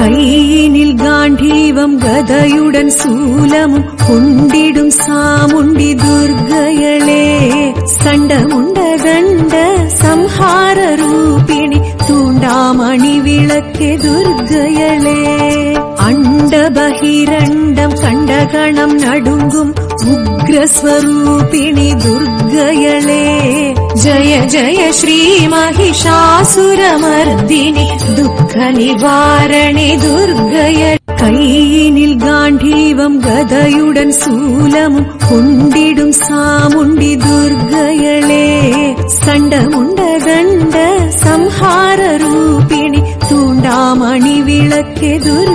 கையினில் காண்டீவம் கதையுடன் சூலமும் கொண்டிடும் சாமுண்டி துர்க்கையளே சண்டமுண்ட தண்ட சம்ஹார ரூபிணி தூண்டாமணி விளக்கே துர்க்கையளே அண்ட பகிரண்டம் கண்டகணம் நடுங்கும் உக்ரஸ்வரூபிணி துர்க்கையளே ஜய ஜய ஸ்ரீ மகிஷாசுரமர்தினி துக்க நிவாரணி துர்க்கைய கையினில் காண்டீவம் கதையுடன் சூலமும் கொண்டிடும் சாமுண்டி துர்க்கையளே சண்டமுண்ட தண்ட சம்ஹார ரூபிணி தூண்டாமணி விளக்கே துர்க்கையளே